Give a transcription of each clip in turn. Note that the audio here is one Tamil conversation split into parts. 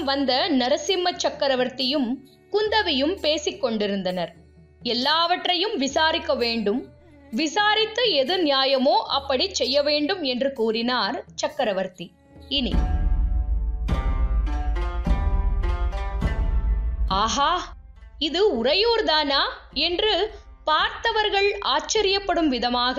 வந்த நரசிம்ம சக்கரவர்த்தியும் குந்தவியும் பேசிக் கொண்டிருந்தனர் எல்லாவற்றையும் விசாரிக்க வேண்டும் விசாரித்து எது நியாயமோ அப்படி செய்ய வேண்டும் என்று கூறினார் சக்கரவர்த்தி இனி ஆஹா இது உறையூர்தானா என்று பார்த்தவர்கள் ஆச்சரியப்படும் விதமாக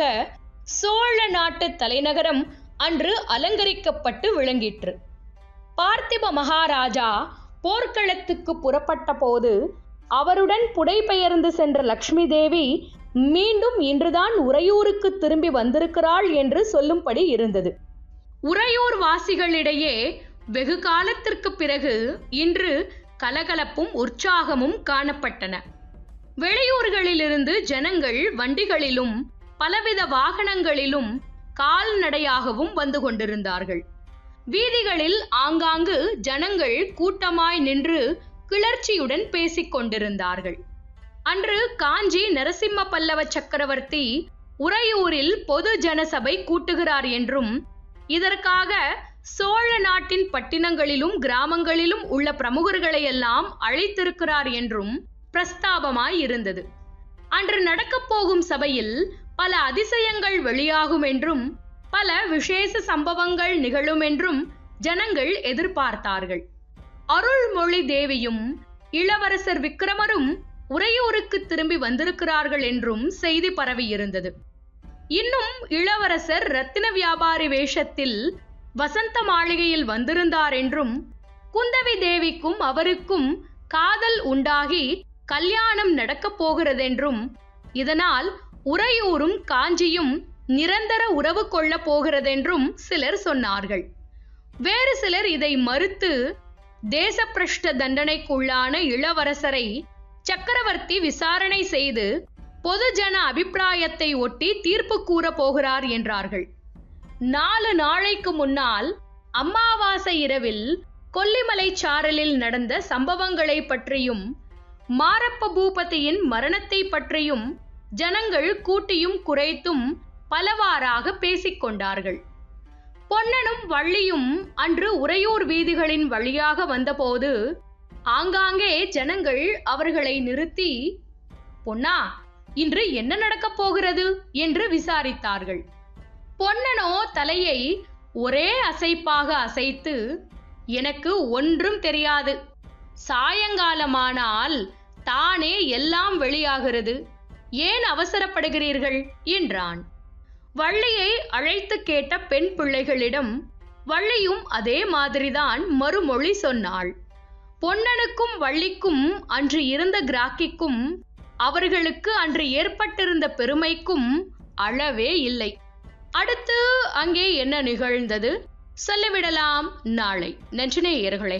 சோழ நாட்டு தலைநகரம் அன்று அலங்கரிக்கப்பட்டு விளங்கிற்று பார்த்திப மகாராஜா போர்க்களத்துக்கு புறப்பட்ட போது அவருடன் புடைபெயர்ந்து சென்ற லக்ஷ்மி தேவி மீண்டும் இன்றுதான் உறையூருக்கு திரும்பி வந்திருக்கிறாள் என்று சொல்லும்படி இருந்தது உறையூர் வாசிகளிடையே வெகு காலத்திற்கு பிறகு இன்று கலகலப்பும் உற்சாகமும் காணப்பட்டன வெளியூர்களிலிருந்து ஜனங்கள் வண்டிகளிலும் பலவித வாகனங்களிலும் கால்நடையாகவும் வந்து கொண்டிருந்தார்கள் வீதிகளில் ஆங்காங்கு ஜனங்கள் கூட்டமாய் நின்று கிளர்ச்சியுடன் பேசிக் கொண்டிருந்தார்கள் அன்று காஞ்சி நரசிம்ம பல்லவ சக்கரவர்த்தி உறையூரில் பொது ஜனசபை கூட்டுகிறார் என்றும் இதற்காக சோழ நாட்டின் பட்டினங்களிலும் கிராமங்களிலும் உள்ள பிரமுகர்களை எல்லாம் அழைத்திருக்கிறார் என்றும் பிரஸ்தாபமாய் இருந்தது அன்று நடக்கப் போகும் சபையில் பல அதிசயங்கள் வெளியாகும் என்றும் பல விசேஷ சம்பவங்கள் நிகழும் என்றும் ஜனங்கள் எதிர்பார்த்தார்கள் அருள்மொழி தேவியும் இளவரசர் விக்ரமரும் உறையூருக்கு திரும்பி வந்திருக்கிறார்கள் என்றும் செய்தி பரவியிருந்தது இன்னும் இளவரசர் ரத்தின வியாபாரி வேஷத்தில் வசந்த மாளிகையில் வந்திருந்தார் என்றும் குந்தவி தேவிக்கும் அவருக்கும் காதல் உண்டாகி கல்யாணம் நடக்கப் போகிறதென்றும் இதனால் உறையூரும் காஞ்சியும் நிரந்தர உறவு கொள்ளப் போகிறதென்றும் சிலர் சொன்னார்கள் வேறு சிலர் இதை மறுத்து தேசப்பிரஷ்ட தண்டனைக்குள்ளான இளவரசரை சக்கரவர்த்தி விசாரணை செய்து பொதுஜன அபிப்பிராயத்தை ஒட்டி தீர்ப்பு கூற போகிறார் என்றார்கள் நாலு நாளைக்கு முன்னால் அமாவாசை இரவில் கொல்லிமலை சாரலில் நடந்த சம்பவங்களை பற்றியும் மாரப்ப பூபதியின் மரணத்தை பற்றியும் ஜனங்கள் கூட்டியும் குறைத்தும் பலவாறாக பேசிக் கொண்டார்கள் பொன்னனும் வள்ளியும் அன்று உறையூர் வீதிகளின் வழியாக வந்தபோது ஆங்காங்கே ஜனங்கள் அவர்களை நிறுத்தி பொன்னா இன்று என்ன நடக்கப் போகிறது என்று விசாரித்தார்கள் பொன்னனோ தலையை ஒரே அசைப்பாக அசைத்து எனக்கு ஒன்றும் தெரியாது சாயங்காலமானால் தானே எல்லாம் வெளியாகிறது ஏன் அவசரப்படுகிறீர்கள் என்றான் வள்ளியை அழைத்து கேட்ட பெண் பிள்ளைகளிடம் வள்ளியும் அதே மாதிரிதான் மறுமொழி சொன்னாள் பொன்னனுக்கும் வள்ளிக்கும் அன்று இருந்த கிராக்கிக்கும் அவர்களுக்கு அன்று ஏற்பட்டிருந்த பெருமைக்கும் அளவே இல்லை அடுத்து அங்கே என்ன நிகழ்ந்தது சொல்லிவிடலாம் நாளை நன்றினேயர்களே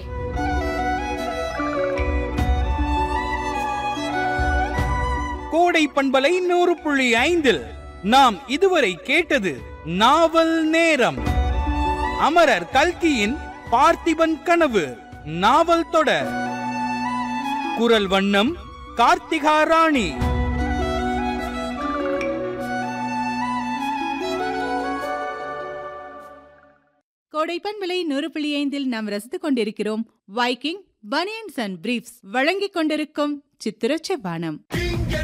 கோடை பண்பலை நூறு புள்ளி ஐந்தில் நாம் இதுவரை கேட்டது நாவல் நேரம் அமரர் கல்கியின் பார்த்திபன் கனவு நாவல் தொடர் குரல் வண்ணம் கார்த்திகா ராணி கோடைப்பன் விலை நூறு புள்ளி ஐந்தில் நாம் ரசித்துக் கொண்டிருக்கிறோம் வைக்கிங் பனியன்ஸ் அண்ட் பிரீஃப்ஸ் வழங்கிக் கொண்டிருக்கும் சித்திர செவ்வானம்